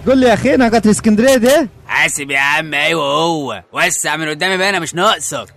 تقول لي يا اخينا قطر اسكندريه ده حاسب يا عم ايوه هو وسع من قدامي بقى انا مش ناقصك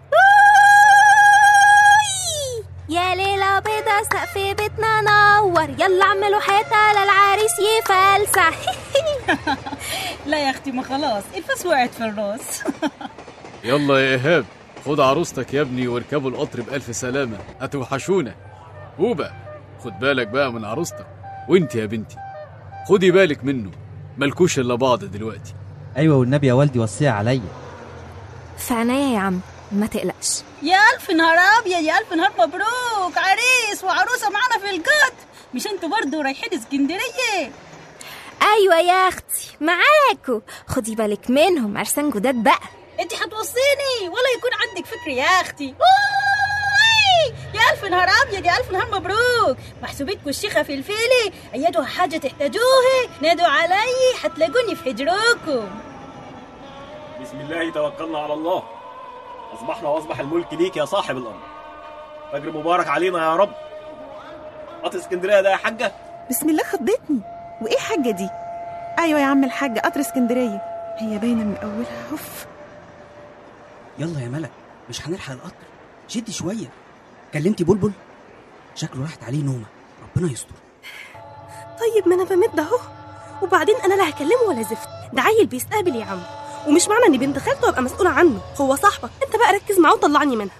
يا ليلة بيضة سقف بيتنا نور يلا اعملوا حيطة للعريس يفلسع لا يا اختي ما خلاص الفاس وقعت في الراس يلا يا إيهاب خد عروستك يا ابني واركبوا القطر بألف سلامة هتوحشونا هوبا خد بالك بقى من عروستك وانت يا بنتي خدي بالك منه ملكوش إلا بعض دلوقتي ايوه والنبي يا والدي وصيها عليا في عينيا يا عم ما تقلقش يا الف نهار ابيض يا الف نهار مبروك عريس وعروسه معانا في القطر مش انتوا برضو رايحين اسكندريه ايوه يا اختي معاكو خدي بالك منهم عرسان جداد بقى انت هتوصيني ولا يكون عندك فكر يا اختي أوي! يا الف نهار ابيض يا الف نهار مبروك محسوبتكم الشيخه في الفيلي ايتها حاجه تحتاجوها نادوا علي هتلاقوني في حجركم بسم الله توكلنا على الله أصبحنا وأصبح الملك ليك يا صاحب الأمر فجر مبارك علينا يا رب قطر اسكندرية ده يا حاجة بسم الله خضتني وايه حاجه دي ايوه يا عم الحاج قطر اسكندريه هي باينه من اولها اوف يلا يا ملك مش هنلحق القطر شدي شويه كلمتي بلبل شكله راحت عليه نومه ربنا يستر طيب ما انا بمد اهو وبعدين انا لا هكلمه ولا زفت ده عيل بيستقبل يا عم ومش معنى اني بنت خالته ابقى مسؤوله عنه هو صاحبك انت بقى ركز معاه وطلعني منها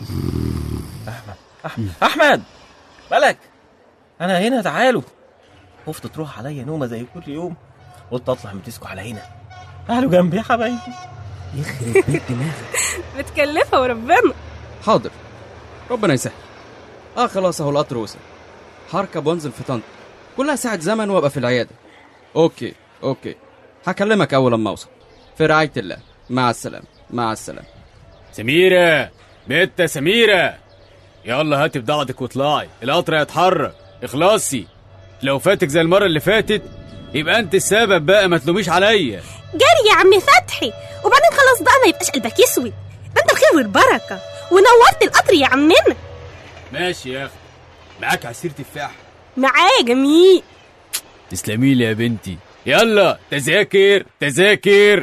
احمد ملك انا هنا تعالوا خفت تروح عليا نومه زي كل يوم قلت اطلع متسكوا على هنا تعالوا جنبي يا حبايبي يخرب بيت دماغك متكلفه وربنا حاضر ربنا يسهل اه خلاص اهو القطر وصل هركب وانزل في طنطا كلها ساعة زمن وابقى في العيادة اوكي اوكي هكلمك اول لما اوصل في رعاية الله مع السلامة مع السلامة سميرة بنت سميرة يلا هاتي بضاعتك واطلعي القطر هيتحرك اخلصي لو فاتك زي المرة اللي فاتت يبقى انت السبب بقى ما تلوميش عليا جري يا عم فتحي وبعدين خلاص بقى ما يبقاش قلبك يسود ده انت الخير والبركه ونورت القطر يا عمنا ماشي يا اخي معاك عصير تفاح معاه جميل تسلمي لي يا بنتي يلا تذاكر تذاكر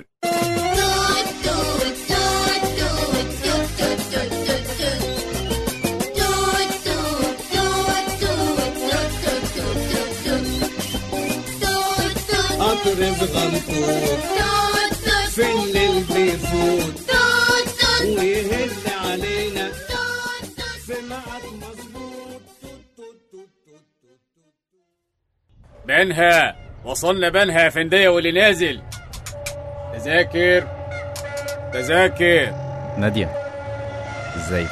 قطر بغمطوط في الليل بيفوت ويهز علينا في ميعاد مظبوط بنها وصلنا بنها يا فندية واللي نازل تذاكر تذاكر ناديه ازاي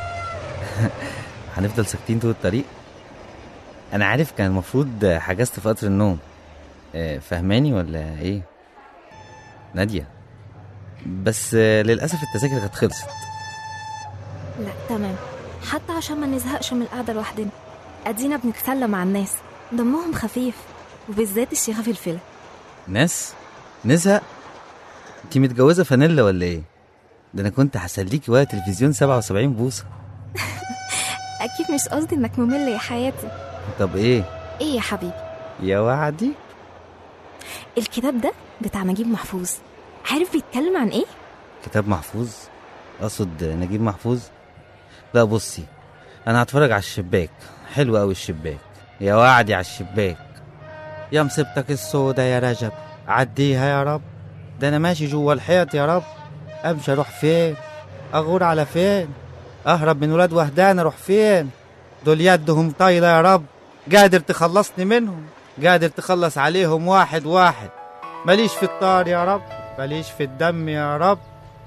هنفضل ساكتين طول الطريق انا عارف كان المفروض حجزت في قطر النوم آه، فهماني ولا ايه ناديه بس آه، للاسف التذاكر كانت خلصت لا تمام حتى عشان ما نزهقش من القعدة لوحدنا ادينا بنتسلى مع الناس دمهم خفيف وبالذات الشيخة في الفيلم ناس نزهق انت متجوزه فانيلا ولا ايه ده انا كنت هسليكي وقت تلفزيون 77 بوصه اكيد مش قصدي انك ممل يا حياتي طب ايه ايه يا حبيبي يا وعدي الكتاب ده بتاع نجيب محفوظ عارف بيتكلم عن ايه كتاب محفوظ اقصد نجيب محفوظ لا بصي انا هتفرج على الشباك حلو قوي الشباك يا وعدي على الشباك يا مصيبتك السودا يا رجب عديها يا رب ده انا ماشي جوا الحيط يا رب امشي اروح فين اغور على فين اهرب من ولاد وهدان اروح فين دول يدهم طايله يا رب قادر تخلصني منهم قادر تخلص عليهم واحد واحد ماليش في الطار يا رب ماليش في الدم يا رب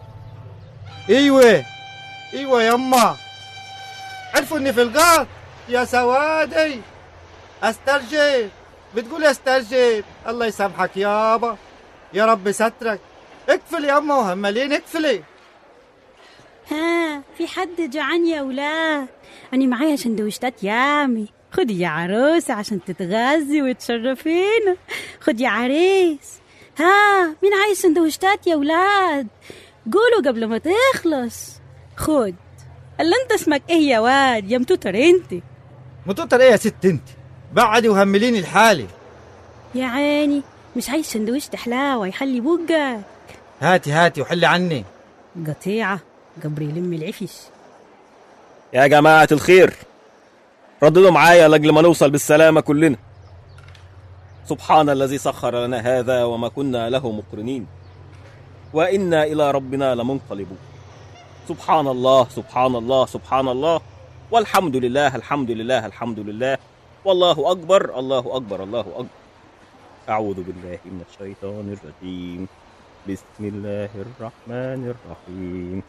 ايوه ايوه يما عرفوا اني في القار يا سوادي استرجب بتقول استرجب الله يسامحك يابا يا رب سترك اقفل يما وهمالين اقفلي ها في حد جوعان يا ولاد أنا معايا سندويشتات يامي خدي يا عروسة عشان تتغذي وتشرفينا خد يا عريس ها مين عايز سندويشتات يا ولاد قولوا قبل ما تخلص خد اللي انت اسمك ايه يا واد يا متوتر انت متوتر ايه يا ست انت بعدي وهمليني لحالي يا عيني مش عايز سندويشة حلاوة يخلي بوجك هاتي هاتي وحلي عني قطيعة قبر يلم العفش يا جماعة الخير رددوا معايا لأجل ما نوصل بالسلامة كلنا سبحان الذي سخر لنا هذا وما كنا له مقرنين وإنا إلى ربنا لمنقلبون سبحان الله سبحان الله سبحان الله والحمد لله الحمد لله الحمد لله والله أكبر الله أكبر الله أكبر أعوذ بالله من الشيطان الرجيم بسم الله الرحمن الرحيم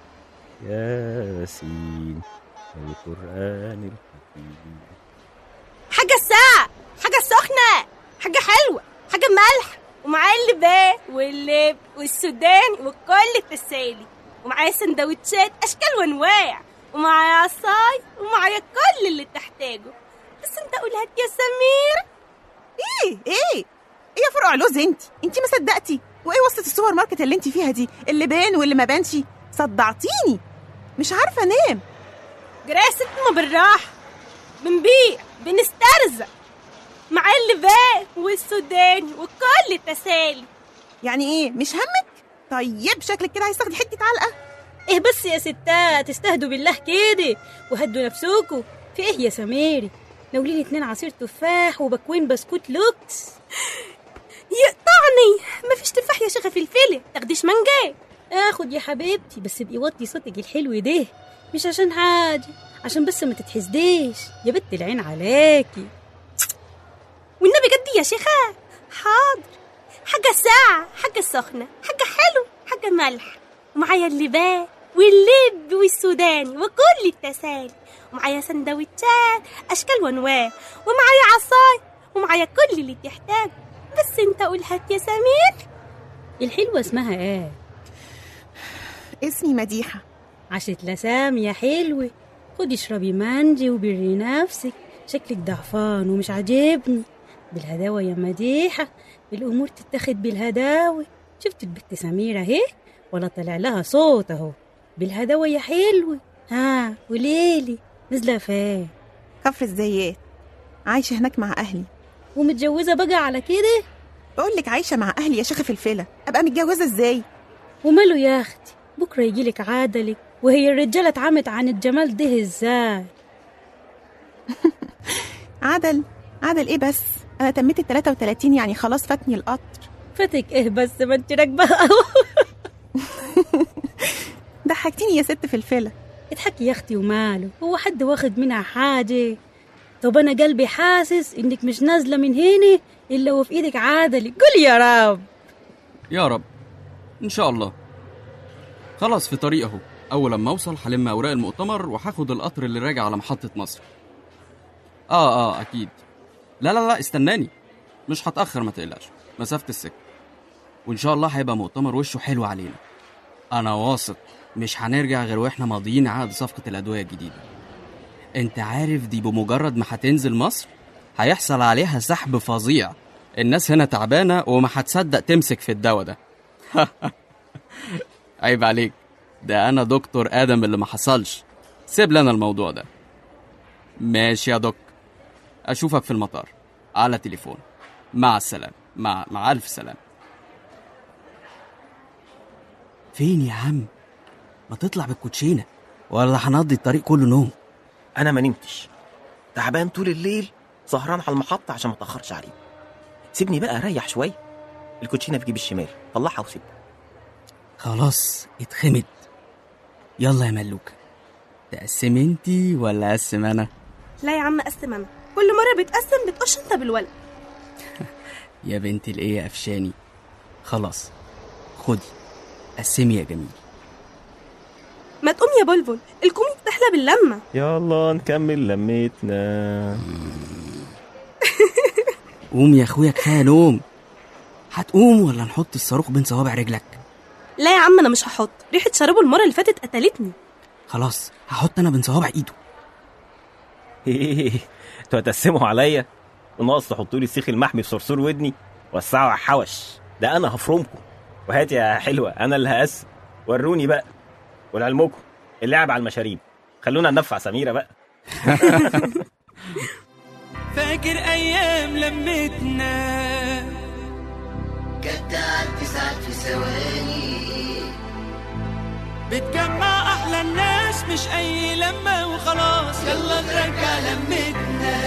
ياسين القرآن الحكيم حاجة الساعة حاجة سخنة حاجة حلوة حاجة ملح ومعاه اللبان واللب والسوداني وكل التسالي ومعايا سندوتشات أشكال وأنواع ومعايا عصاي ومعايا كل اللي تحتاجه بس انت قول هات يا سمير ايه ايه ايه يا فرقع لوز انت انت ما صدقتي وايه وسط السوبر ماركت اللي انت فيها دي اللي بان واللي ما بانش صدعتيني مش عارفه انام جراست ما بالراحة بنبيع بنسترزق معاه اللبان والسوداني وكل التسالي يعني ايه مش همك طيب شكلك كده عايز تاخدي حته علقه ايه بس يا ستات استهدوا بالله كده وهدوا نفسكوا في ايه يا سميري ناولين اتنين عصير تفاح وبكوين بسكوت لوكس يقطعني مفيش تفاح يا شيخة في الفيلة تاخديش مانجا اخد يا حبيبتي بس ابقي وطي صوتك الحلو ده مش عشان حاجة عشان بس ما تتحسديش يا بنت العين عليكي والنبي جد يا شيخة حاضر حاجة ساعة حاجة سخنة حاجة حلو حاجة ملح ومعايا اللبان واللب والسوداني وكل التسالي ومعايا سندوتشات أشكال وأنواع ومعايا عصاي ومعايا كل اللي تحتاجه بس انت قول هات يا سمير الحلوة اسمها ايه اسمي مديحه عشت لسام يا حلوة خدي اشربي مانجي وبري نفسك شكلك ضعفان ومش عاجبني بالهداوة يا مديحة الأمور تتاخد بالهداوة شفت البت سميرة اهي ولا طلع لها صوت اهو بالهداوة يا حلوة ها وليلي نازلة فين كفر الزيات عايشه هناك مع اهلي ومتجوزة بقى على كده بقول لك عايشه مع اهلي يا شيخه في الفيله ابقى متجوزه ازاي وماله يا اختي بكرة يجيلك عادلك وهي الرجالة اتعمت عن الجمال ده ازاي عدل عدل ايه بس انا تميت ال 33 يعني خلاص فاتني القطر فاتك ايه بس ما انت راكبة ضحكتيني يا ست في الفيله اضحكي يا اختي وماله هو حد واخد منها حاجة طب انا قلبي حاسس انك مش نازلة من هنا الا وفي ايدك عادلك قولي يا رب يا رب ان شاء الله خلاص في طريق اهو اول لما اوصل هلم اوراق المؤتمر وهاخد القطر اللي راجع على محطه مصر اه اه اكيد لا لا لا استناني مش هتاخر ما تقلقش مسافه السكه وان شاء الله هيبقى مؤتمر وشه حلو علينا انا واثق مش هنرجع غير واحنا ماضيين عقد صفقه الادويه الجديده انت عارف دي بمجرد ما هتنزل مصر هيحصل عليها سحب فظيع الناس هنا تعبانه وما هتصدق تمسك في الدواء ده عيب عليك ده انا دكتور ادم اللي ما حصلش سيب لنا الموضوع ده ماشي يا دك اشوفك في المطار على تليفون مع السلامه مع مع الف سلامه فين يا عم ما تطلع بالكوتشينه ولا هنقضي الطريق كله نوم انا ما نمتش تعبان طول الليل سهران على المحطه عشان ما اتاخرش عليه سيبني بقى اريح شويه الكوتشينه في جيب الشمال طلعها وسيبها خلاص اتخمد يلا يا ملوكة تقسم انتي ولا اقسم انا لا يا عم قسم انا كل مرة بتقسم بتقش انت بالولد يا بنت الايه يا قفشاني خلاص خدي قسمي يا جميل ما تقوم يا بلبل الكومي بتحلى باللمة يلا نكمل لمتنا قوم يا اخويا كفايه نوم هتقوم ولا نحط الصاروخ بين صوابع رجلك لا يا عم انا مش هحط ريحة شرابه المرة اللي فاتت قتلتني خلاص هحط انا بين صوابع ايده ايه انتوا هتقسموا عليا وناقص تحطوا لي السيخ المحمي في صرصور ودني وسعوا على الحوش ده انا هفرمكم وهات يا حلوه انا اللي هقسم وروني بقى ولعلمكم اللعب على المشاريب خلونا ندفع سميره بقى فاكر ايام لمتنا جت تعدي ساعات في ثواني بتجمع احلى الناس مش اي لمه وخلاص يلا نرجع لمتنا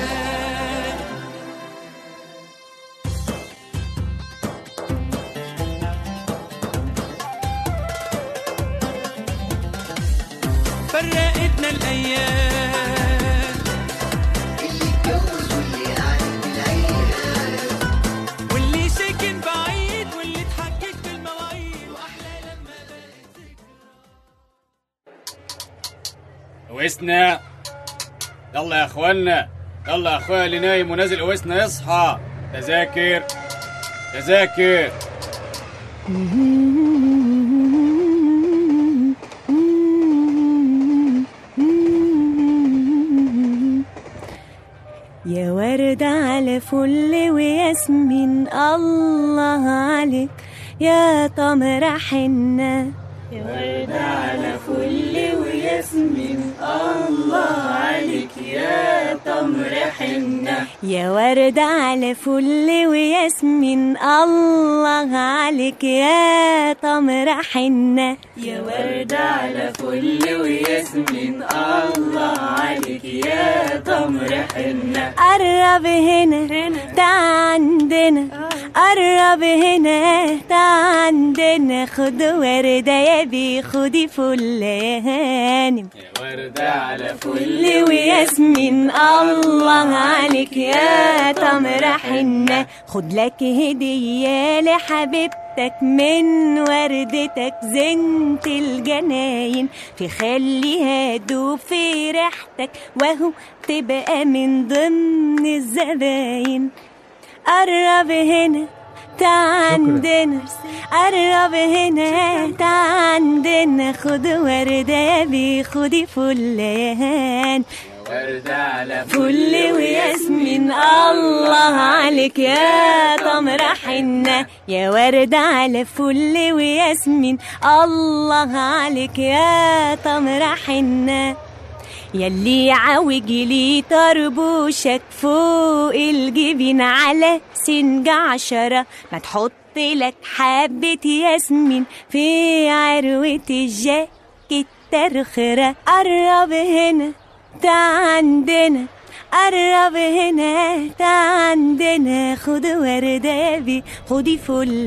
فرقتنا الايام اللي اتجوز واللي قاعد بالعيال واللي ساكن بعيد واللي اتحجج بالمواعيد واحلى لما وسنا يلا يا اخوانا يلا يا اخويا اللي نايم ونازل وسنا يصحى تذاكر تذاكر يا ورد على فل وياسمين الله عليك يا تمر حنة يا ورد على فل وياسمين الله عليك يا تمر حنة يا ورد على فل وياسمين الله عليك يا تمر حنة يا ورد على فل وياسمين الله عليك يا تمر حنة قرب هنا تعال عندنا قرب هنا تعال عندنا خد وردة يا بي خدي فل يا هانم وردة على فل وياسمين الله عليك يا تمر حنة خد لك هدية لحبيبتك من وردتك زنت الجناين في خليها دوب في ريحتك وهو تبقى من ضمن الزباين قرب هنا تعال عندنا قرب هنا تعال عندنا خد وردة يا بي خدي فلان وردة على فل وياسمين الله عليك يا تمر حنة يا وردة على فل وياسمين الله عليك يا تمر حنة يلي عوج لي طربوشك فوق الجبين على سنج عشرة ما تحط لك حبة ياسمين في عروة الجاكيت ترخرة قرب هنا تعال عندنا قرب هنا تعال عندنا خد وردة يا بي خدي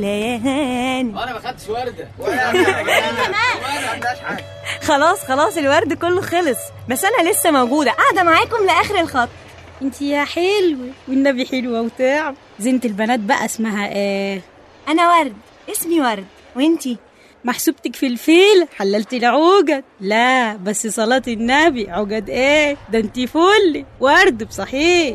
فلان انا ما خدتش وردة خلاص خلاص الورد كله خلص بس انا لسه موجودة قاعدة معاكم لآخر الخط انت يا حلوة والنبي حلوة وتعب زينة البنات بقى اسمها ايه انا ورد اسمي ورد وانتي محسوبتك في الفيل حللت العقد لا بس صلاة النبي عقد ايه ده انت فل ورد بصحيح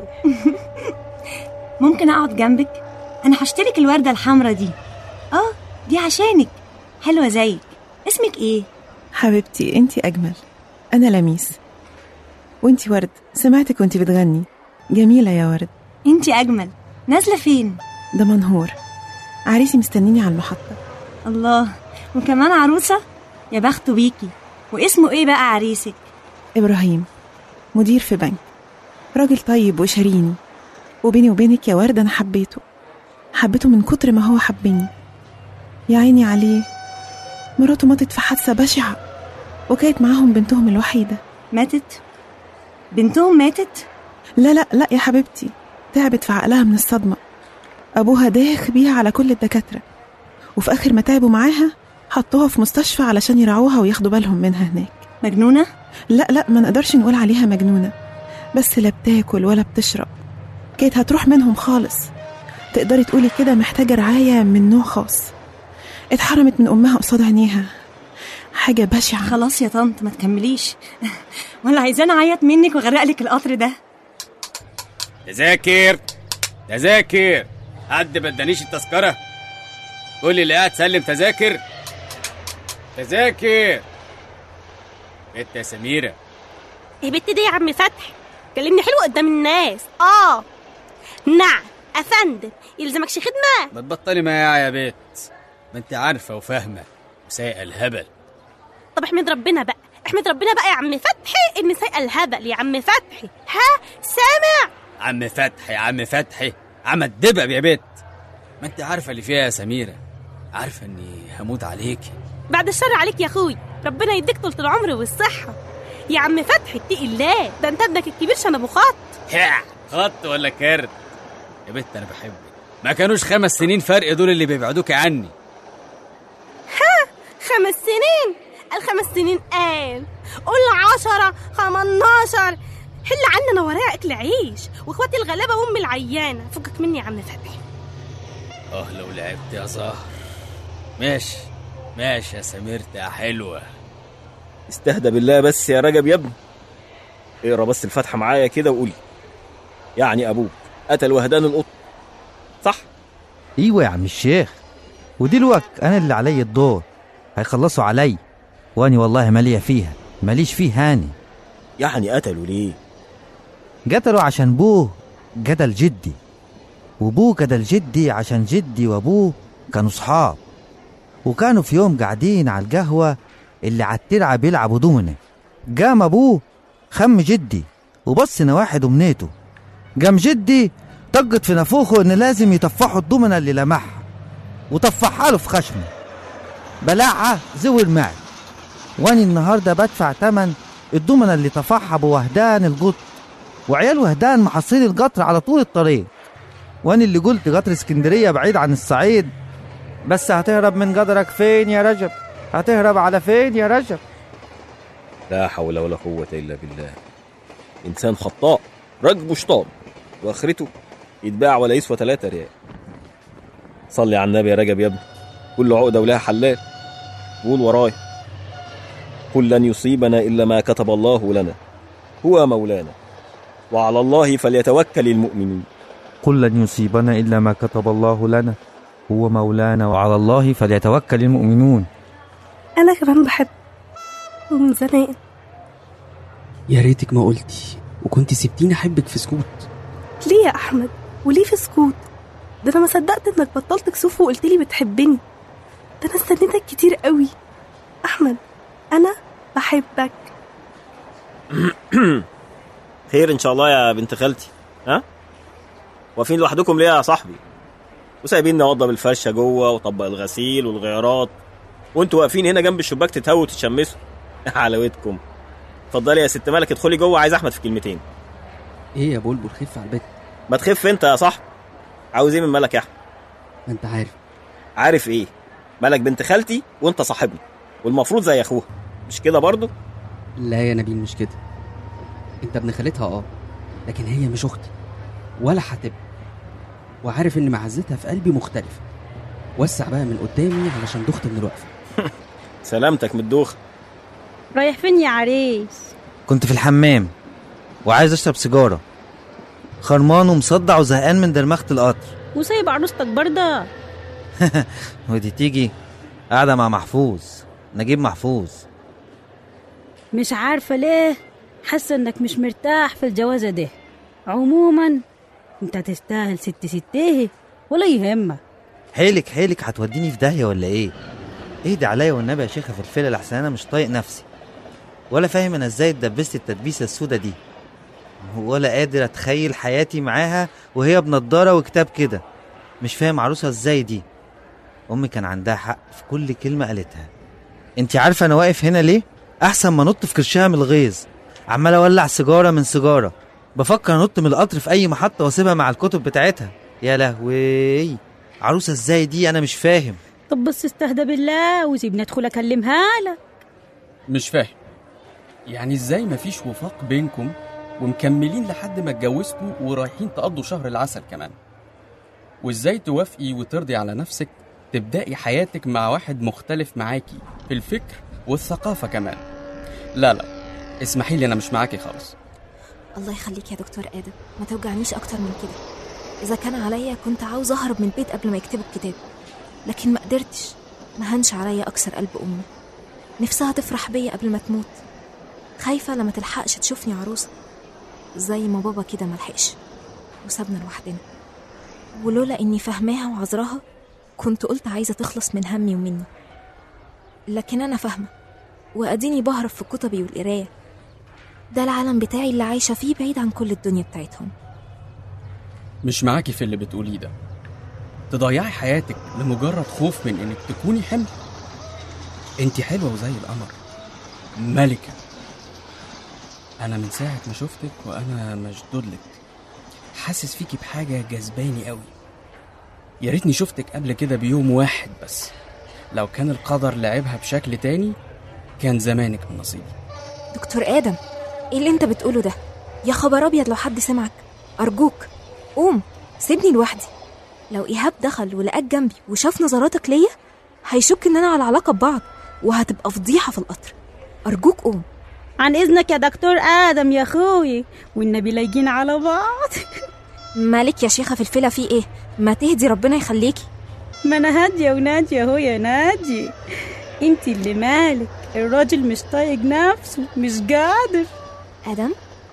ممكن اقعد جنبك انا هشترك الوردة الحمرا دي اه دي عشانك حلوة زيك اسمك ايه حبيبتي انتي اجمل انا لميس وانتي ورد سمعتك وانتي بتغني جميله يا ورد انتي اجمل نازلة فين ده منهور عريسي مستنيني على المحطه الله وكمان عروسة يا بخته بيكي واسمه ايه بقى عريسك ابراهيم مدير في بنك راجل طيب وشاريني وبيني وبينك يا ورد انا حبيته حبيته من كتر ما هو حبني يا عيني عليه مراته ماتت في حادثه بشعه وكانت معاهم بنتهم الوحيده ماتت بنتهم ماتت لا لا لا يا حبيبتي تعبت في عقلها من الصدمه ابوها داخ بيها على كل الدكاتره وفي اخر ما تعبوا معاها حطوها في مستشفى علشان يراعوها وياخدوا بالهم منها هناك مجنونة؟ لا لا ما نقدرش نقول عليها مجنونة بس لا بتاكل ولا بتشرب كانت هتروح منهم خالص تقدري تقولي كده محتاجة رعاية من نوع خاص اتحرمت من أمها قصاد عينيها حاجة بشعة خلاص يا طنط ما تكمليش ولا عايزاني اعيط منك واغرق لك القطر ده تذاكر تذاكر حد ما ادانيش التذكرة كل اللي قاعد سلم تذاكر تذاكر انت يا سميرة ايه بنت دي يا عم فتحي كلمني حلو قدام الناس اه نعم افندم يلزمكش خدمه ما تبطلي ما يا بيت ما انت عارفة وفاهمة وسايقة الهبل طب احمد ربنا بقى احمد ربنا بقى يا عم فتحي ان سايقه الهبل يا عم فتحي ها سامع عم فتحي عم فتحي عم الدبب يا بيت ما انت عارفه اللي فيها يا سميره عارفه اني هموت عليكي بعد الشر عليك يا اخوي ربنا يديك طول العمر والصحه يا عم فتحي اتقي الله ده انت ابنك الكبير شنب ابو خط هع، خط ولا كارت يا بنت انا بحبك ما كانوش خمس سنين فرق دول اللي بيبعدوك عني ها خمس سنين الخمس سنين قال قول عشرة خمناشر حل عننا ورايا اكل عيش واخواتي الغلابه وامي العيانه فكك مني يا عم فتحي اه لو لعبت يا زهر ماشي ماشي يا سميرتي يا حلوه استهدى بالله بس يا رجب يا ابني اقرا بس الفاتحه معايا كده وقولي يعني ابوك قتل وهدان القط صح ايوه يا عم الشيخ ودلوقت انا اللي علي الدور هيخلصوا علي واني والله مالية فيها ماليش فيه هاني يعني قتلوا ليه قتلوا عشان بوه قتل جدي وبوه قتل جدي عشان جدي وابوه كانوا صحاب وكانوا في يوم قاعدين على القهوة اللي على الترعة بيلعبوا دومنة قام ابوه خم جدي وبص نواحد ومنيته قام جدي طقت في نافوخه ان لازم يطفحوا الضمنة اللي لمعها وطفحها له في خشمه بلعها زور معي واني النهارده بدفع تمن الضمنة اللي طفحها بوهدان القط وعيال وهدان محصلين القطر على طول الطريق واني اللي قلت قطر اسكندرية بعيد عن الصعيد بس هتهرب من قدرك فين يا رجب هتهرب على فين يا رجب لا حول ولا قوة إلا بالله إنسان خطاء رجب شطان وآخرته يتباع ولا يسوى ثلاثة ريال صلي على النبي يا رجب يا ابني كل عقدة ولها حلال قول وراي قل لن يصيبنا إلا ما كتب الله لنا هو مولانا وعلى الله فليتوكل المؤمنون قل لن يصيبنا إلا ما كتب الله لنا هو مولانا وعلى الله فليتوكل المؤمنون انا كمان بحب ومن زمان يا ريتك ما قلتي وكنت سبتيني احبك في سكوت ليه يا احمد وليه في سكوت ده انا ما صدقت انك بطلت كسوف وقلت لي بتحبني ده انا استنيتك كتير قوي احمد انا بحبك خير إن شاء الله يا بنت خالتي ها واقفين لوحدكم ليه يا صاحبي وسايبين نوضب الفرشة جوه وطبق الغسيل والغيارات وانتوا واقفين هنا جنب الشباك تتهووا وتتشمسوا حلاوتكم اتفضلي يا ست ملك ادخلي جوه عايز احمد في كلمتين ايه يا بلبل خف على البيت ما تخف انت يا صاحبي عاوز ايه من ملك يا احمد ما انت عارف عارف ايه ملك بنت خالتي وانت صاحبنا والمفروض زي اخوها مش كده برضو لا يا نبيل مش كده انت ابن خالتها اه لكن هي مش اختي ولا هتبقى وعارف ان معزتها في قلبي مختلفه وسع بقى من قدامي علشان دخت من الوقفه سلامتك من الدوخ رايح فين يا عريس كنت في الحمام وعايز اشرب سيجارة خرمان ومصدع وزهقان من درمخة القطر وسايب عروستك برضه ودي تيجي قاعدة مع محفوظ نجيب محفوظ مش عارفة ليه حاسة انك مش مرتاح في الجوازة ده عموما انت تستاهل ست ستيه ولا يهمك حيلك حيلك هتوديني في داهية ولا ايه اهدي عليا والنبي يا شيخة في الفيلة لحسن انا مش طايق نفسي ولا فاهم انا ازاي اتدبست التدبيسة السودة دي ولا قادر اتخيل حياتي معاها وهي بنضارة وكتاب كده مش فاهم عروسها ازاي دي امي كان عندها حق في كل كلمة قالتها انت عارفة انا واقف هنا ليه احسن ما نط في كرشها من الغيظ عمال اولع سيجارة من سيجارة بفكر انط من القطر في اي محطة واسيبها مع الكتب بتاعتها يا لهوي عروسة ازاي دي انا مش فاهم طب بس استهدى بالله وسيبني ادخل اكلمها لك مش فاهم يعني ازاي مفيش وفاق بينكم ومكملين لحد ما اتجوزتوا ورايحين تقضوا شهر العسل كمان وازاي توافقي وترضي على نفسك تبدأي حياتك مع واحد مختلف معاكي في الفكر والثقافة كمان لا لا اسمحي لي انا مش معاكي خالص الله يخليك يا دكتور آدم ما توجعنيش أكتر من كده إذا كان عليا كنت عاوز أهرب من البيت قبل ما يكتبوا الكتاب لكن ما قدرتش ما هنش عليا أكسر قلب أمي نفسها تفرح بيا قبل ما تموت خايفة لما تلحقش تشوفني عروسة زي ما بابا كده ملحقش وسابنا لوحدنا ولولا إني فاهماها وعذراها كنت قلت عايزة تخلص من همي ومني لكن أنا فاهمة وأديني بهرب في كتبي والقراية ده العالم بتاعي اللي عايشة فيه بعيد عن كل الدنيا بتاعتهم مش معاكي في اللي بتقوليه ده تضيعي حياتك لمجرد خوف من انك تكوني حمل انت حلوه وزي القمر ملكه انا من ساعه ما شفتك وانا مشدود لك حاسس فيكي بحاجه جذباني قوي يا ريتني شفتك قبل كده بيوم واحد بس لو كان القدر لعبها بشكل تاني كان زمانك من نصيبي دكتور ادم ايه اللي انت بتقوله ده يا خبر ابيض لو حد سمعك ارجوك قوم سيبني لوحدي لو ايهاب دخل ولقاك جنبي وشاف نظراتك ليا هيشك اننا على علاقه ببعض وهتبقى فضيحه في القطر ارجوك قوم عن اذنك يا دكتور ادم يا اخوي والنبي لايقين على بعض مالك يا شيخه في الفيله في ايه ما تهدي ربنا يخليكي ما انا هاديه وناديه اهو يا نادي انت اللي مالك الراجل مش طايق نفسه مش قادر ادم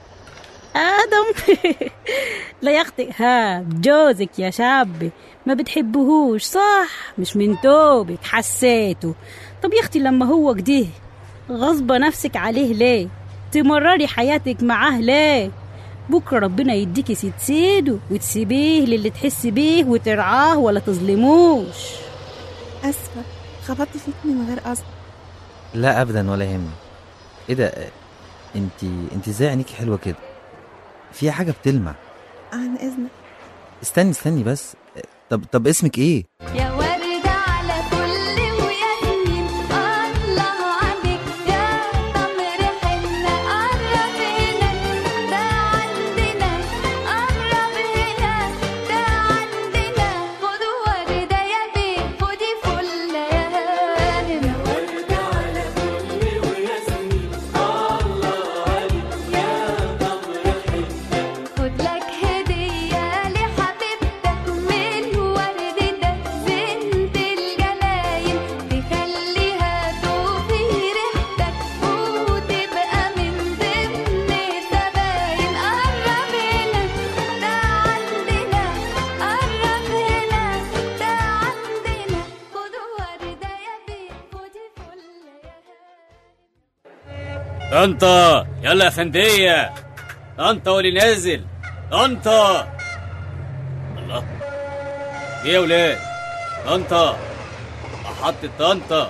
ادم لا يا اختي ها جوزك يا شابي ما بتحبهوش صح مش من توبك حسيته طب يا اختي لما هو كده غصبة نفسك عليه ليه تمرري حياتك معاه ليه بكرة ربنا يديكي ست سيده وتسيبيه للي تحسي بيه وترعاه ولا تظلموش اسفه خبطت فيك من غير قصد لا ابدا ولا يهمني ايه ده انت انت ازاي عينيكي حلوه كده فيها حاجه بتلمع عن اذنك استني استني بس طب طب اسمك ايه يا وردة على كل وياسمين الله عليك يا تمر حنة قرب هنا ده عندنا قرب هنا ده عندنا خدوا وردة يا بيه خدي فلة يا هانم يا وردة على كل وياسمين الله عليك يا تمر حنة خد لك هدية لحبيبتك من وردتك بنت الجلايل تخليها توفي ريحتك وتبقى من ضمن الزباين قرب هنا ده عندنا قرب هنا ده عندنا خدوا وردة يا بيه خدي فلة يا طنطا يلا يا فندية طنطا واللي نازل طنطا الله ايه يا ولاد طنطا محطة طنطا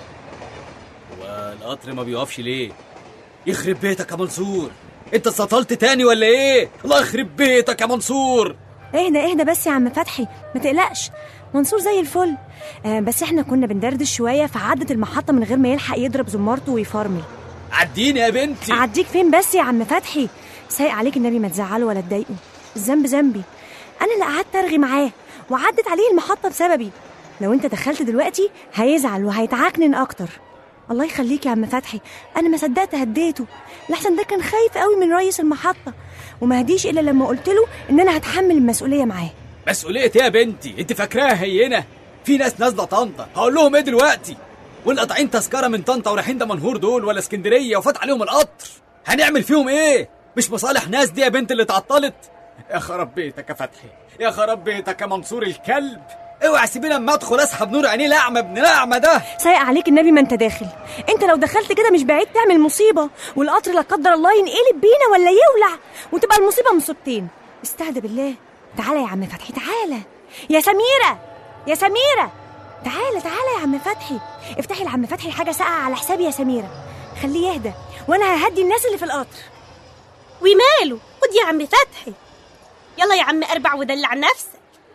والقطر ما بيقفش ليه يخرب بيتك يا منصور انت اتسطلت تاني ولا ايه الله يخرب بيتك يا منصور اهدى اهدى بس يا عم فتحي ما تقلقش منصور زي الفل آه بس احنا كنا بندردش شويه فعدت المحطه من غير ما يلحق يضرب زمارته ويفرمل عديني يا بنتي اعديك فين بس يا عم فتحي سايق عليك النبي ما تزعله ولا تضايقه الذنب ذنبي انا اللي قعدت ارغي معاه وعدت عليه المحطه بسببي لو انت دخلت دلوقتي هيزعل وهيتعكنن اكتر الله يخليك يا عم فتحي انا ما صدقت هديته لحسن ده كان خايف قوي من رئيس المحطه وما هديش الا لما قلت له ان انا هتحمل المسؤوليه معاه مسؤولية ايه يا بنتي انت فاكراها هينة في ناس نازلة طنطا هقول لهم ايه دلوقتي واللي قاطعين تذكرة من طنطا ورايحين دمنهور دول ولا اسكندرية وفات عليهم القطر هنعمل فيهم ايه مش مصالح ناس دي يا بنت اللي اتعطلت يا خراب بيتك يا فتحي يا خراب بيتك يا منصور الكلب اوعى سيبيني لما ادخل اسحب نور عينيه الاعمى ابن الاعمى ده سايق عليك النبي ما انت داخل انت لو دخلت كده مش بعيد تعمل مصيبه والقطر لا قدر الله ينقلب بينا ولا يولع وتبقى المصيبه مصيبتين استهدى بالله تعالى يا عم فتحي تعالى يا سميره يا سميره تعالى تعالى يا عم فتحي افتحي لعم فتحي حاجه ساقعه على حسابي يا سميره خليه يهدى وانا ههدي الناس اللي في القطر وماله خد يا عم فتحي يلا يا عم اربع ودلع نفسك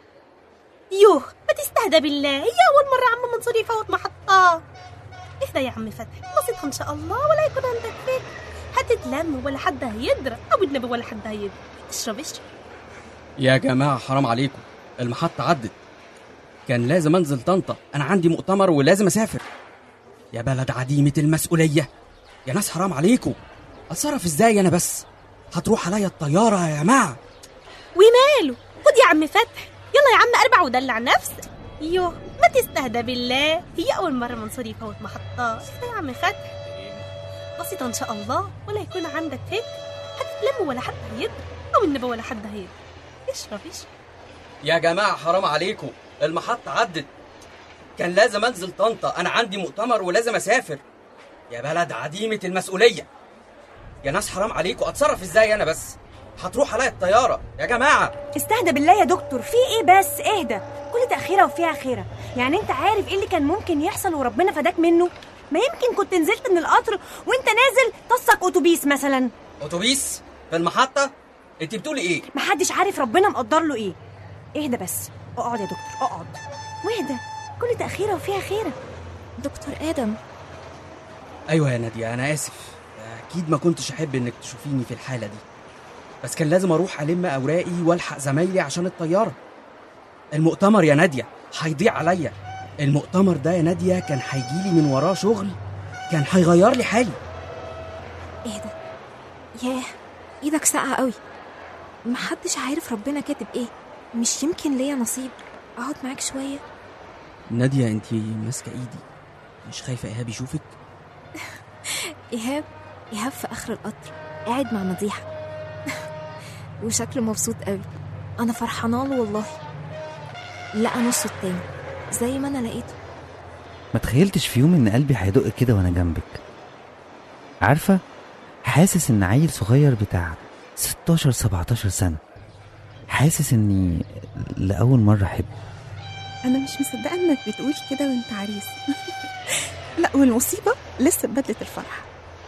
يوه ما تستهدى بالله هي اول مره عم منصور يفوت محطه اهدى يا عم فتحي بسيطه ان شاء الله ولا يكون عندك فكر هتتلم ولا حد هيدرى او النبي ولا حد هيدرى اشرب اشرب يا جماعة حرام عليكم المحطة عدت كان لازم انزل طنطا انا عندي مؤتمر ولازم اسافر يا بلد عديمة المسؤولية يا ناس حرام عليكم اتصرف ازاي انا بس هتروح عليا الطيارة يا جماعة وماله خد يا عم فتحي يلا يا عم اربع ودلع نفسك يوه ما تستهدى بالله هي اول مره منصور يفوت محطه اهدى يا عم فتحي بسيطه ان شاء الله ولا يكون عندك فكر هتتلم ولا حد هيدرى او النبي ولا حد هيدرى اشرب اشرب يا جماعة حرام عليكم المحطة عدت كان لازم انزل طنطا انا عندي مؤتمر ولازم اسافر يا بلد عديمة المسؤولية يا ناس حرام عليكم اتصرف ازاي انا بس هتروح عليا الطياره يا جماعه استهدى بالله يا دكتور في ايه بس اهدى كل تأخيرة وفيها خيرة يعني انت عارف ايه اللي كان ممكن يحصل وربنا فداك منه ما يمكن كنت نزلت من القطر وانت نازل طصك اتوبيس مثلا اتوبيس في المحطه انت بتقولي ايه محدش عارف ربنا مقدر له ايه اهدى بس اقعد يا دكتور اقعد واهدى كل تأخيرة وفيها خيرة دكتور آدم ايوه يا ناديه انا اسف اكيد ما كنتش احب انك تشوفيني في الحاله دي بس كان لازم اروح الم اوراقي والحق زمايلي عشان الطياره المؤتمر يا ناديه هيضيع عليا المؤتمر ده يا ناديه كان هيجيلي من وراه شغل كان هيغير لي حالي اهدى ياه ايدك ساقعة قوي محدش عارف ربنا كاتب ايه مش يمكن ليا نصيب اقعد معاك شوية ناديه انت ماسكه ايدي مش خايفه ايهاب يشوفك إيهاب إيهاب في آخر القطر قاعد مع مديحة وشكله مبسوط قوي أنا فرحانة له والله لقى نصه التاني زي ما أنا لقيته ما تخيلتش في يوم ان قلبي هيدق كده وانا جنبك عارفه حاسس ان عيل صغير بتاع 16 17 سنه حاسس اني لاول مره احب انا مش مصدقه انك بتقول كده وانت عريس لا والمصيبه لسه ببدله الفرح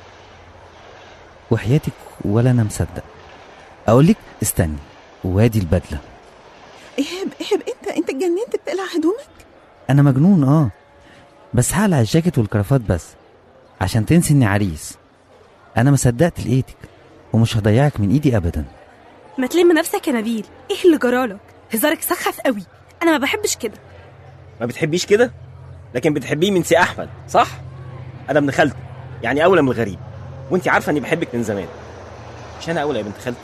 وحياتك ولا انا مصدق اقول لك استني وادي البدله ايهاب ايهاب انت انت اتجننت بتقلع هدومك انا مجنون اه بس هقلع الجاكيت والكرافات بس عشان تنسي اني عريس انا ما صدقت لقيتك ومش هضيعك من ايدي ابدا ما تلم نفسك يا نبيل ايه اللي جرالك هزارك سخف قوي انا ما بحبش كده ما بتحبيش كده لكن بتحبيه من سي احمد صح انا ابن خالته يعني اولى من الغريب وانت عارفه اني بحبك من زمان مش انا اولى يا بنت خالتي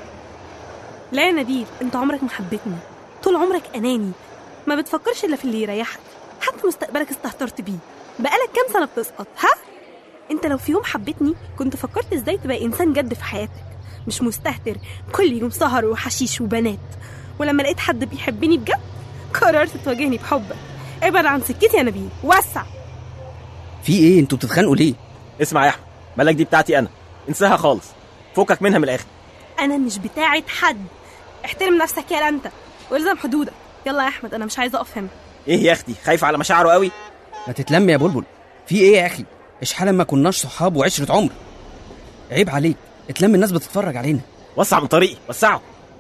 لا يا نبيل انت عمرك ما حبيتني طول عمرك اناني ما بتفكرش الا في اللي يريحك حتى مستقبلك استهترت بيه بقالك كام سنه بتسقط ها انت لو في يوم حبيتني كنت فكرت ازاي تبقى انسان جد في حياتك مش مستهتر كل يوم سهر وحشيش وبنات ولما لقيت حد بيحبني بجد قررت تواجهني بحبك ابعد عن سكتي يا نبيل وسع في ايه انتوا بتتخانقوا ليه اسمع يا احمد مالك دي بتاعتي انا انساها خالص فكك منها من الاخر انا مش بتاعه حد احترم نفسك يا انت والزم حدودك يلا يا احمد انا مش عايزه اقف هنا ايه يا اختي خايفه على مشاعره قوي ما تتلم يا بلبل في ايه يا اخي اشحال ما كناش صحاب وعشره عمر عيب عليك اتلم الناس بتتفرج علينا وسع من طريقي وسعه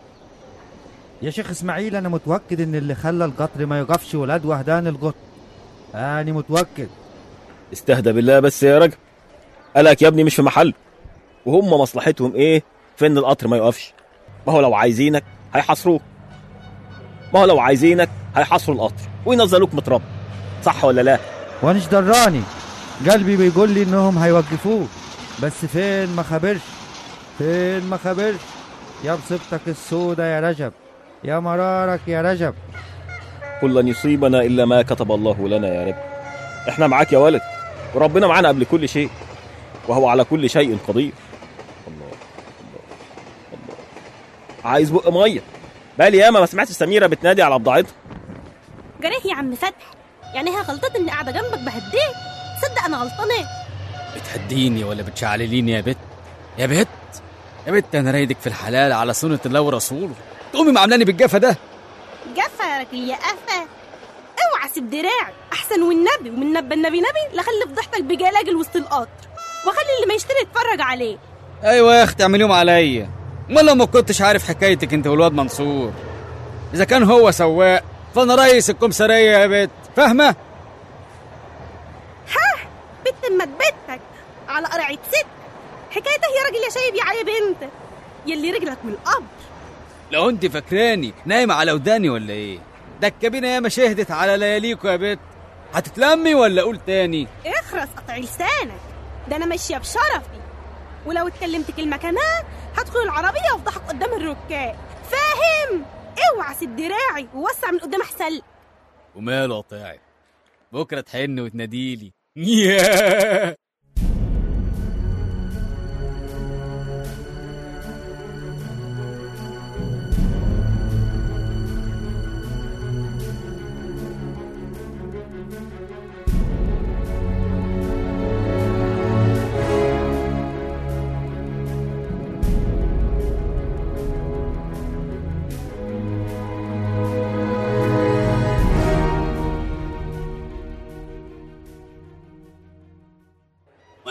يا شيخ اسماعيل انا متوكد ان اللي خلى القطر ما يقفش ولاد وهدان القطر انا متوكد استهدى بالله بس يا راجل قالك يا ابني مش في محل وهم مصلحتهم ايه في ان القطر ما يقفش ما هو لو عايزينك هيحاصروك ما هو لو عايزينك هيحاصروا القطر وينزلوك متربى صح ولا لا وانش دراني قلبي بيقول لي انهم هيوقفوك بس فين ما خبرش فين ما خبرش يا بصبتك السودة يا رجب يا مرارك يا رجب قل لن يصيبنا الا ما كتب الله لنا يا رب احنا معاك يا ولد وربنا معانا قبل كل شيء وهو على كل شيء قدير الله الله الله عايز بق ميه بالي ياما ما سمعتش سميره بتنادي على بضاعتها جريه يا عم فتحي يعني هي غلطت اني قاعده جنبك بهديك تصدق انا غلطانه بتهديني ولا بتشعلليني يا بت يا بت يا بت انا رايدك في الحلال على سنة الله ورسوله تقومي معاملاني بالجفا ده جفا يا راجل يا قفا اوعى سيب دراعي احسن والنبي ومن نبى النبي نبي لخلي فضحتك بجلاجل وسط القطر واخلي اللي ما يشتري يتفرج عليه ايوه يا اختي اعمليهم عليا امال لو ما كنتش عارف حكايتك انت والواد منصور اذا كان هو سواق فانا رئيس الكمساريه يا بت فاهمه ها بنت ما بنتك على قرعه ست حكايتها يا راجل يا شايب يا عيب انت يلي رجلك من القبر لو انت فاكراني نايمه على وداني ولا ايه ده الكابينه ياما شهدت على لياليكوا يا بت هتتلمي ولا اقول تاني اخرس قطع لسانك ده انا ماشيه بشرفي ولو اتكلمت كلمه كمان هدخل العربيه وافضحك قدام الركاب فاهم اوعى سيب دراعي ووسع من قدام احسن وماله قطاعي بكره تحن وتناديلي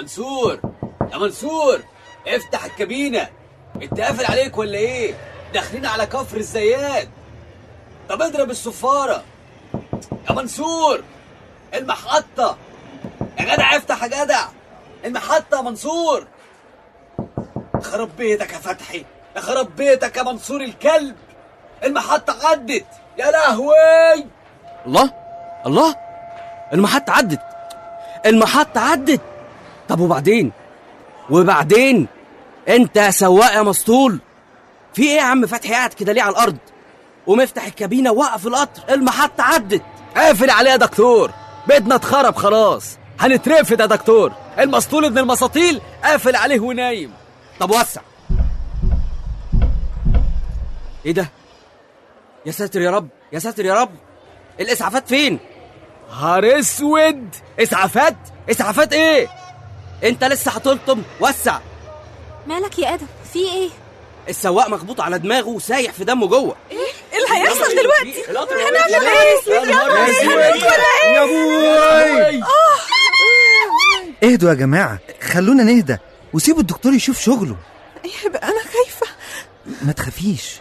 منصور يا منصور افتح الكابينة انت قافل عليك ولا ايه داخلين على كفر الزيات طب اضرب الصفارة يا منصور المحطة يا جدع افتح يا جدع المحطة يا منصور خرب بيتك يا فتحي يا خرب بيتك يا منصور الكلب المحطة عدت يا لهوي الله الله المحطة عدت المحطة عدت طب وبعدين وبعدين انت يا سواق يا مسطول في ايه يا عم فتحي قاعد كده ليه على الارض ومفتح الكابينه وقف القطر المحطة عدت قافل عليه يا دكتور بيتنا اتخرب خلاص هنترفد يا دكتور المسطول ابن المساطيل قافل عليه ونايم طب وسع ايه ده يا ساتر يا رب يا ساتر يا رب الاسعافات فين نهار اسود اسعافات اسعافات ايه انت لسه هتلطم وسع مالك يا ادم في ايه السواق مخبوط على دماغه وسايح في دمه جوه ايه اللي هيحصل دلوقتي هنعمل يا ابوي اهدوا يا جماعة خلونا نهدى وسيبوا الدكتور يشوف شغله يبقى انا خايفه ما تخافيش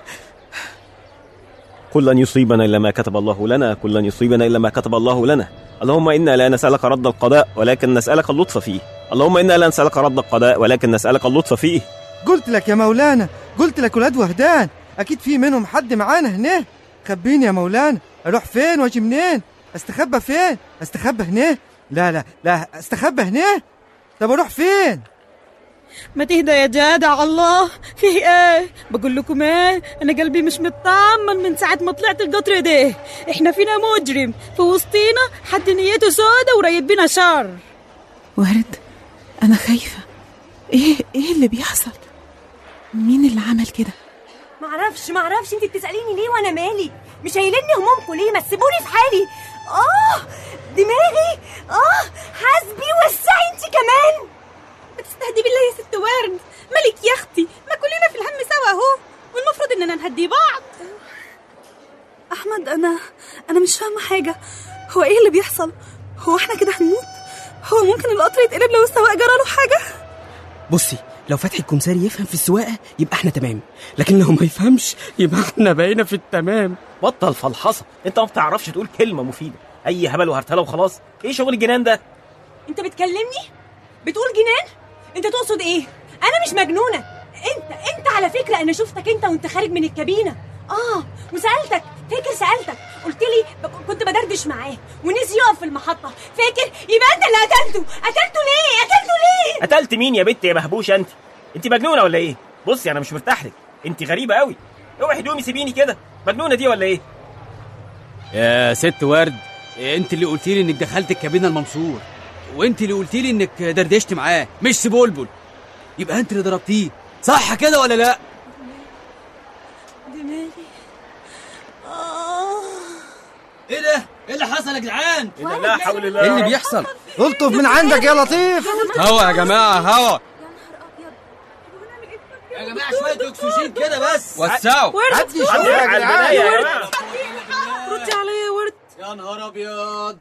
كل لن يصيبنا إلا ما كتب الله لنا كل لن يصيبنا إلا ما كتب الله لنا اللهم إنا لا نسألك رد القضاء ولكن نسألك اللطف فيه اللهم إنا لا نسألك رد القضاء ولكن نسألك اللطف فيه قلت لك يا مولانا قلت لك ولاد وهدان اكيد في منهم حد معانا هنا خبيني يا مولانا اروح فين واجي منين استخبى فين استخبى هنا لا لا لا استخبى هنا طب اروح فين ما تهدى يا جدع الله فيه ايه بقول لكم ايه انا قلبي مش مطمن من ساعه ما طلعت القطر ده احنا فينا مجرم في وسطينا حد نيته سودة ورايد بينا شر ورد انا خايفه ايه ايه اللي بيحصل مين اللي عمل كده معرفش معرفش انت بتساليني ليه وانا مالي مش هيلني همومكم ليه ما تسيبوني في حالي اه دماغي اه حاسبي وسعي انت كمان بتستهدي بالله يا ست ورد مالك يا اختي ما كلنا في الهم سوا اهو والمفروض اننا نهدي بعض احمد انا انا مش فاهمه حاجه هو ايه اللي بيحصل هو احنا كده هنموت هو ممكن القطر يتقلب لو السواق جرى له حاجه بصي لو فتحي الكمساري يفهم في السواقه يبقى احنا تمام لكن لو ما يفهمش يبقى احنا بقينا في التمام بطل فلحصة انت ما بتعرفش تقول كلمة مفيدة اي هبل وهرتله وخلاص ايه شغل الجنان ده انت بتكلمني بتقول جنان انت تقصد ايه انا مش مجنونه انت انت على فكره انا شفتك انت وانت خارج من الكابينه اه وسالتك فاكر سالتك قلت لي ب- كنت بدردش معاه ونسي يقف في المحطه فاكر يبقى انت اللي قتلته قتلته ليه قتلته ليه قتلت مين يا بنت يا مهبوشة انت انت مجنونة ولا ايه بصي انا مش مرتاح لك انت غريبة قوي اوعي هدومي سيبيني كده مجنونة دي ولا ايه يا ست ورد انت اللي قلتي لي انك دخلت الكابينه المنصور وانت اللي قلتي لي انك دردشت معاه مش سبلبل يبقى انت اللي ضربتيه صح كده ولا لا دماغي اه ايه ده ايه اللي حصل يا جدعان لا حول الله ايه اللي بيحصل الطف من عندك يا لطيف هوا يا جماعه هوا يا جماعه شويه اكسجين كده بس وسعوا عدي شوف عندي يا على البداية جدعان يا جماعة ردي عليا يا ورد يا نهار ابيض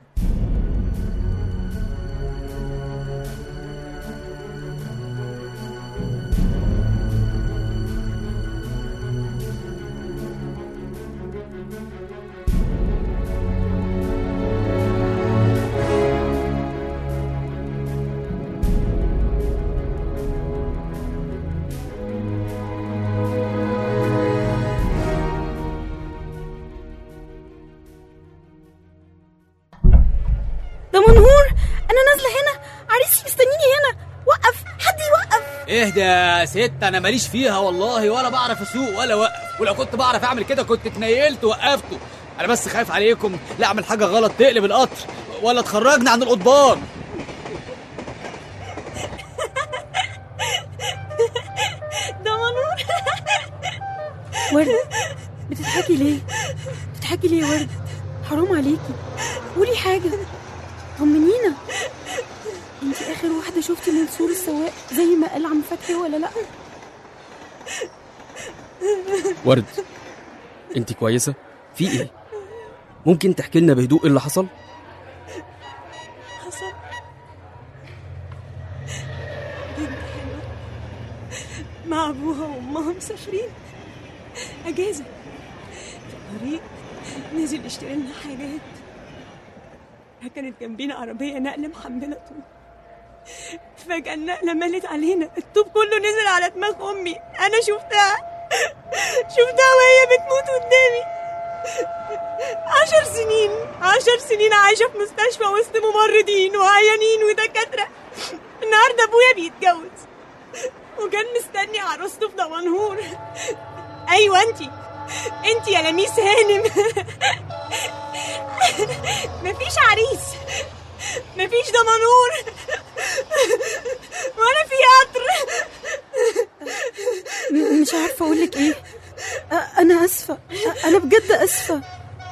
ده منهور انا نازله هنا عريسي مستنيني هنا وقف حد يوقف اهدى يا ست انا ماليش فيها والله ولا بعرف اسوق ولا اوقف ولو كنت بعرف اعمل كده كنت اتنيلت وقفته انا بس خايف عليكم لا اعمل حاجه غلط تقلب القطر ولا تخرجنا عن القضبان ده منهور ورد بتضحكي ليه بتضحكي ليه يا ورد حرام عليكي قولي حاجه طمنينا انت اخر واحده شفتي منصور السواق زي ما قال عم فتحي ولا لا ورد انت كويسه في ايه ممكن تحكي لنا بهدوء ايه اللي حصل حصل بنت حلوة مع أبوها وأمها مسافرين أجازة في الطريق نزل يشتري لنا حاجات كانت جنبينا عربية نقل محملة طوب فجأة النقلة مالت علينا الطوب كله نزل على دماغ أمي أنا شفتها شفتها وهي بتموت قدامي عشر سنين عشر سنين عايشة في مستشفى وسط ممرضين وعيانين ودكاترة النهاردة أبويا بيتجوز وكان مستني عروسته في دمنهور أيوة أنتي أنتي يا لميس هانم مفيش عريس مفيش دمنهور ولا في قطر م- مش عارفة أقول لك إيه أ- أنا آسفة أ- أنا بجد آسفة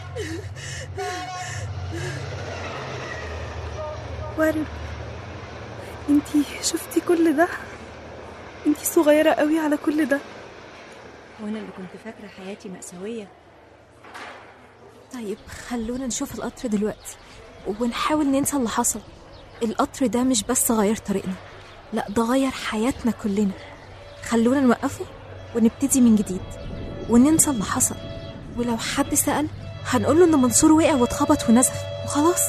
ورد انتي شفتي كل ده انتي صغيرة قوي على كل ده وانا اللي كنت فاكره حياتي مأساويه طيب خلونا نشوف القطر دلوقتي ونحاول ننسى اللي حصل القطر ده مش بس غير طريقنا لا ده غير حياتنا كلنا خلونا نوقفه ونبتدي من جديد وننسى اللي حصل ولو حد سأل هنقوله ان منصور وقع واتخبط ونزف وخلاص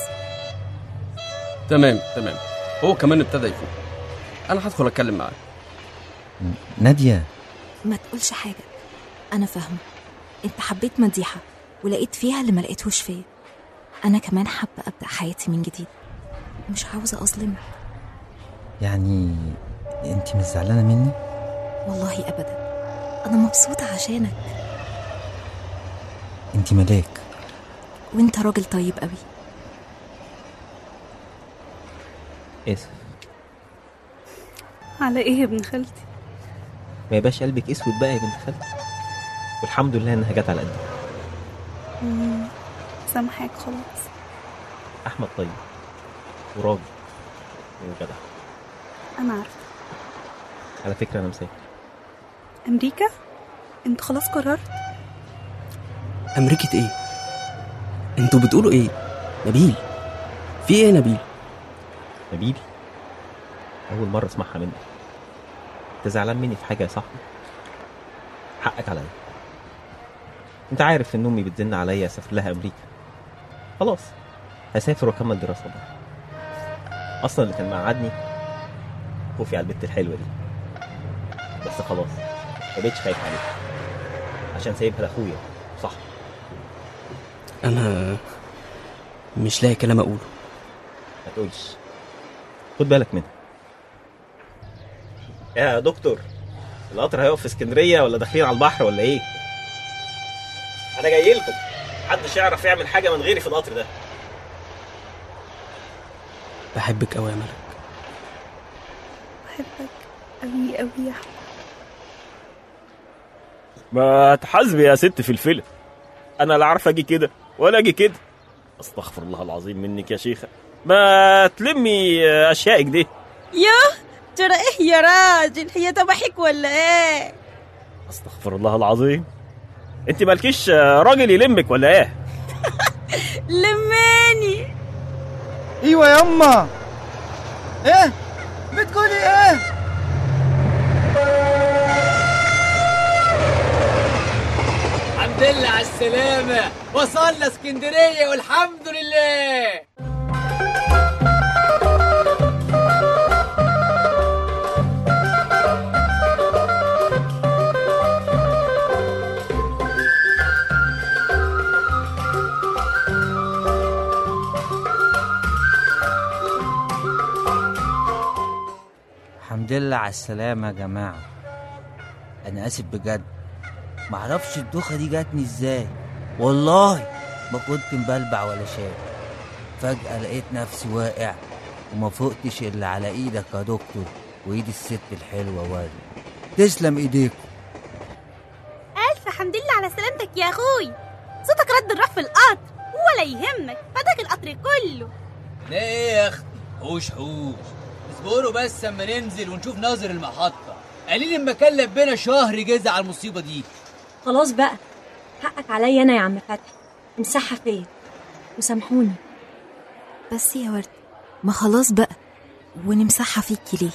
تمام تمام هو كمان ابتدى يفوق انا هدخل اتكلم معاه نادية ما تقولش حاجة أنا فاهمة أنت حبيت مديحة ولقيت فيها اللي ما لقيتهوش فيا أنا كمان حابة أبدأ حياتي من جديد مش عاوزة أظلمك يعني انت مش زعلانة مني والله أبدا أنا مبسوطة عشانك انت ملاك وأنت راجل طيب قوي اسف على إيه يا ابن خالتي ما يبقاش قلبك اسود بقى يا بنت خالتي والحمد لله انها جت على قدي مم، سامحاك خلاص احمد طيب وراجل وجدع أنا عارفة على فكره انا مسافر أمريكا أنت خلاص قررت أمريكة إيه؟ أنتوا بتقولوا إيه؟ نبيل في إيه يا نبيل؟ نبيل اول مره اسمعها منك انت زعلان مني في حاجه يا صاحبي حقك عليا انت عارف ان امي بتزن عليا اسافر لها امريكا خلاص هسافر واكمل دراسه بقى اصلا اللي كان مقعدني خوفي على البت الحلوه دي بس خلاص ما بقتش خايف عليها عشان سايبها لاخويا صح أنا مش لاقي كلام أقوله ما تقولش خد بالك منها يا دكتور القطر هيقف في اسكندريه ولا داخلين على البحر ولا ايه انا جاي لكم محدش يعرف يعمل حاجه من غيري في القطر ده بحبك أوي يا ملك بحبك أوي أوي يا أحمد ما تحاسبي يا ست في الفيلم انا لا عارف اجي كده ولا اجي كده استغفر الله العظيم منك يا شيخه ما تلمي اشيائك دي يا ترى إيه يا راجل هي تبحك ولا إيه؟ استغفر الله العظيم انت مالكيش راجل يلمك ولا ايه لماني ايوه يما ايه بتقولي ايه الحمد لله على السلامة وصلنا اسكندرية والحمد لله الحمد لله على السلامة يا جماعة أنا آسف بجد معرفش الدوخة دي جاتني ازاي والله ما كنت مبلبع ولا شايف فجأة لقيت نفسي واقع وما فقتش إلا على إيدك يا دكتور وإيد الست الحلوة ورد تسلم إيديكم ألف حمد لله على سلامتك يا أخوي صوتك رد الروح في القطر ولا يهمك فداك القطر كله لا ايه يا اختي حوش حوش اصبروا بس اما ننزل ونشوف ناظر المحطة قليل المكان لبنا شهر جزع على المصيبة دي خلاص بقى حقك عليا انا يا عم فتحي امسحها فيا وسامحوني بس يا ورد ما خلاص بقى ونمسحها فيكي ليه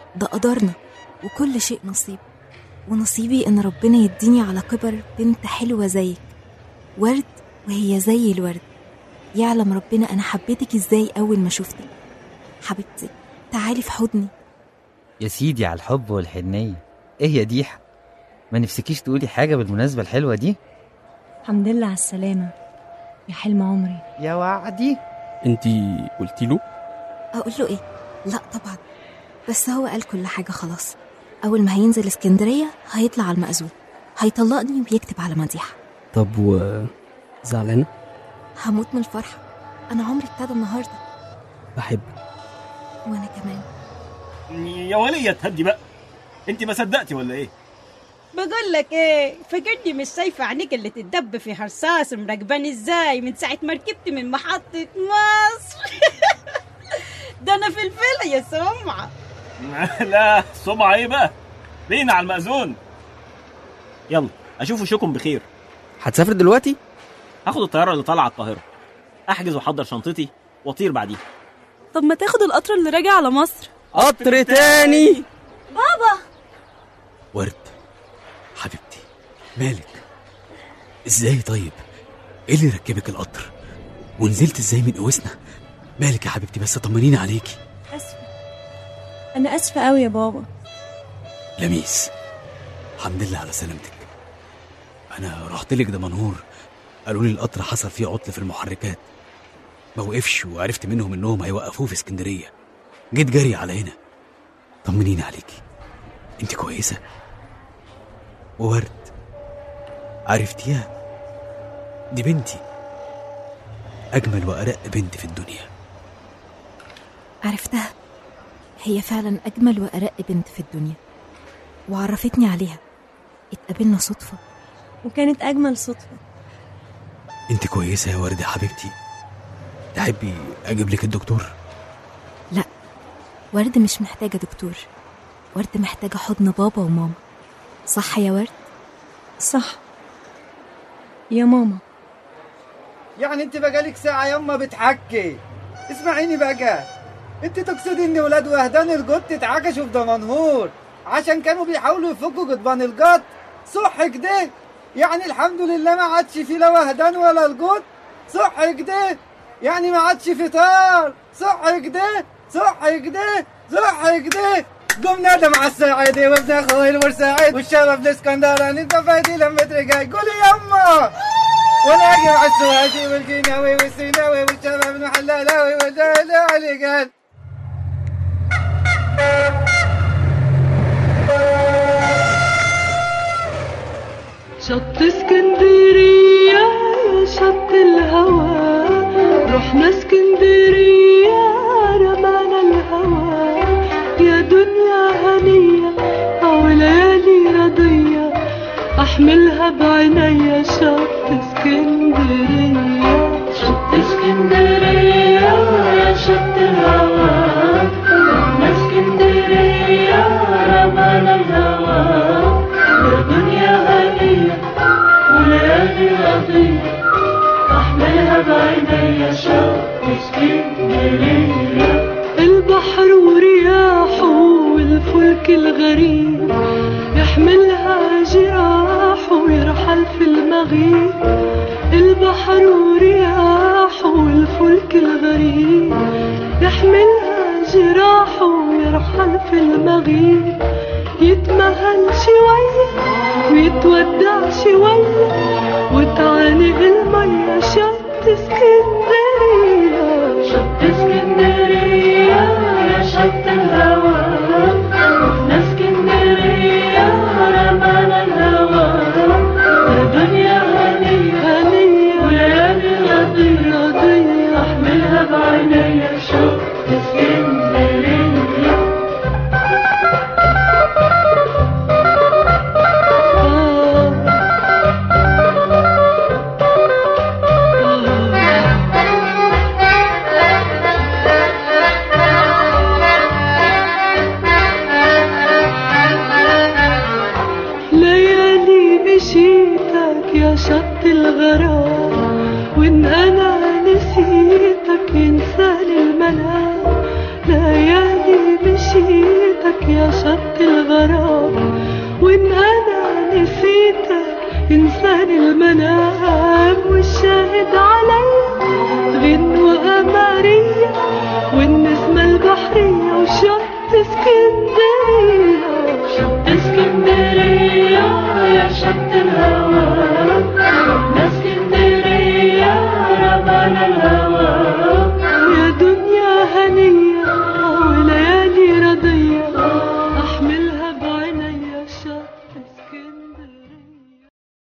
ده قدرنا وكل شيء نصيب ونصيبي إن ربنا يديني على كبر بنت حلوة زيك ورد وهي زي الورد يعلم ربنا أنا حبيتك إزاي أول ما شفتك حبيبتي تعالي في حضني يا سيدي على الحب والحنية ايه يا ديحة ما نفسكيش تقولي حاجة بالمناسبة الحلوة دي الحمد لله على السلامة يا حلم عمري يا وعدي انت قلتي له أقول له إيه؟ لا طبعا بس هو قال كل حاجة خلاص أول ما هينزل اسكندرية هيطلع على المأذون هيطلقني ويكتب على مديحة طب و زعلانه هموت من الفرحة أنا عمري ابتدى النهاردة بحب وأنا كمان يا ولية تهدي بقى انت ما صدقتي ولا ايه بقول لك ايه فاكرني مش شايفه عينيك اللي تتدب في حرصاص مراقباني ازاي من ساعه ما ركبت من محطه مصر ده انا في الفيلا يا سمعه لا سمعة ايه بقى بينا على المأذون يلا اشوف وشكم بخير هتسافر دلوقتي هاخد الطيارة اللي طالعة القاهرة احجز واحضر شنطتي واطير بعديها طب ما تاخد القطر اللي راجع على مصر قطر تاني بابا ورد حبيبتي مالك ازاي طيب ايه اللي ركبك القطر ونزلت ازاي من قوسنا مالك يا حبيبتي بس طمنيني عليكي اسفه انا اسفه قوي يا بابا لميس الحمد لله على سلامتك انا رحت لك دمنهور قالوا لي القطر حصل فيه عطل في المحركات ما وقفش وعرفت منهم انهم هيوقفوه في اسكندريه جيت جري على هنا طمنيني عليكي انت كويسه وورد عرفتيها دي بنتي اجمل وارق بنت في الدنيا عرفتها هي فعلا أجمل وأرق بنت في الدنيا وعرفتني عليها اتقابلنا صدفة وكانت اجمل صدفه انت كويسه يا ورد يا حبيبتي تحبي اجيب لك الدكتور لا ورد مش محتاجة دكتور ورد محتاجة حضن بابا وماما صح يا ورد؟ صح يا ماما يعني انت بقالك ساعة يما بتحكي اسمعيني بقى انت تقصدي ان ولاد وهدان القط اتعكشوا في دمنهور عشان كانوا بيحاولوا يفكوا قضبان القط صح كده يعني الحمد لله ما عادش في لا وهدان ولا القط صح كده يعني ما عادش فطار صح كده صح كده صح كده قمنا ده مع السعيدي وابن اخوي الورسعيد والشباب الاسكندراني انت فايدي لما ترجعي قولي يما وانا اجي مع السواجي والقناوي والسيناوي والشباب المحللاوي والجهل علي قال شط اسكندرية يا شط الهوى رحنا اسكندرية رمانا الهوى يا دنيا هنية أو ليالي رضية أحملها بعينيا شط اسكندرية شط اسكندرية يا شط الهوى رحنا اسكندرية رمانا الهوى يا دنيا هنية وليالي رضية أحملها بعينيا شوق اسكندرية البحر ورياحه والفلك الغريب يحملها جراحه ويرحل في المغيب البحر ورياحه والفلك الغريب يحملها جراحه ويرحل في المغيب يتمهل شوية ويتودع شوية وتعانق المية شط اسكندرية شط اسكندرية يا شط الهوى رحنا اسكندرية رمانا الهوى يا دنيا هنية هنية وليالي رضية رضية احملها بعينيا شط اسكندرية ليالي مشيتك يا شط الغرام وان انا نسيتك ينساني المنام ليالي مشيتك نسيتك يا شط الغرام وإن أنا نسيتك إنسان المنام والشاهد عليا غنوة قمرية والنسمة البحرية وشط اسكندرية